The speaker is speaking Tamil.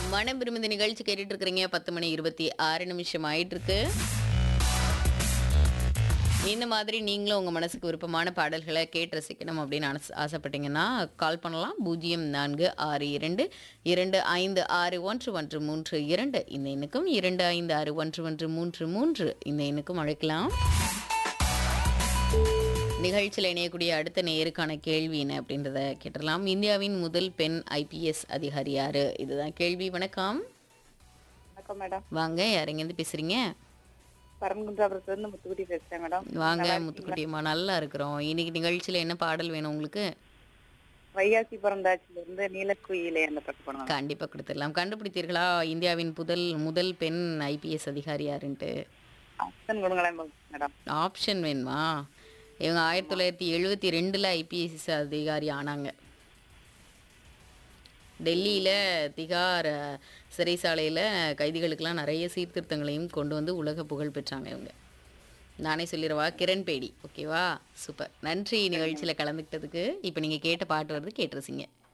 மனம் விரும்புத நிகழ்ச்சி கேட்டுட்டு இருக்கிறீங்க பத்து மணி இருபத்தி ஆறு நிமிஷம் ஆயிட்டு இருக்கு இந்த மாதிரி நீங்களும் உங்கள் மனசுக்கு விருப்பமான பாடல்களை கேட்டு ரசிக்கணும் அப்படின்னு ஆச- ஆசைப்பட்டீங்கன்னா கால் பண்ணலாம் பூஜ்ஜியம் நான்கு ஆறு இரண்டு இரண்டு ஐந்து ஆறு ஒன்று ஒன்று மூன்று இரண்டு இந்த எண்ணுக்கும் இரண்டு ஐந்து ஆறு ஒன்று ஒன்று மூன்று மூன்று இந்த எண்ணுக்கும் அழைக்கலாம் நிகழ்ச்சியில் இணையக்கூடிய அடுத்த நேருக்கான கேள்வி என்ன அப்படின்றத கேட்டுடலாம் இந்தியாவின் முதல் பெண் ஐபிஎஸ் அதிகாரி யாரு இதுதான் கேள்வி வணக்கம் வணக்கம் மேடம் வாங்க யாரெங்கேருந்து பேசுறீங்க பரமகுன்றாபுரத்துல இருந்து முத்துக்குட்டி பேசுறேன் மேடம் வாங்க முத்துக்குட்டியம்மா நல்லா இருக்கிறோம் இன்னைக்கு நிகழ்ச்சியில் என்ன பாடல் வேணும் உங்களுக்கு வைகாசி பிறந்தாச்சில இருந்து நீலக்குயிலே அந்த பக்கம் பண்ணுவாங்க கண்டிப்பா கொடுத்துடலாம் கண்டுபிடித்தீர்களா இந்தியாவின் முதல் முதல் பெண் ஐபிஎஸ் அதிகாரி யாருன்ட்டு ஆப்ஷன் கொடுங்களேன் மேடம் ஆப்ஷன் வேணுமா இவங்க ஆயிரத்தி தொள்ளாயிரத்தி எழுபத்தி ரெண்டில் ஐபிஎஸ் அதிகாரி ஆனாங்க டெல்லியில் திகார் அஹ், சிறைச்சாலையில் கைதிகளுக்கெல்லாம் நிறைய சீர்திருத்தங்களையும் கொண்டு வந்து உலக புகழ் பெற்றாங்க இவங்க நானே சொல்லிடுவா கிரண் பேடி ஓகேவா சூப்பர் நன்றி நிகழ்ச்சியில் கலந்துக்கிட்டதுக்கு இப்போ நீங்கள் கேட்ட பாட்டு வருது கேட்டுருசிங்க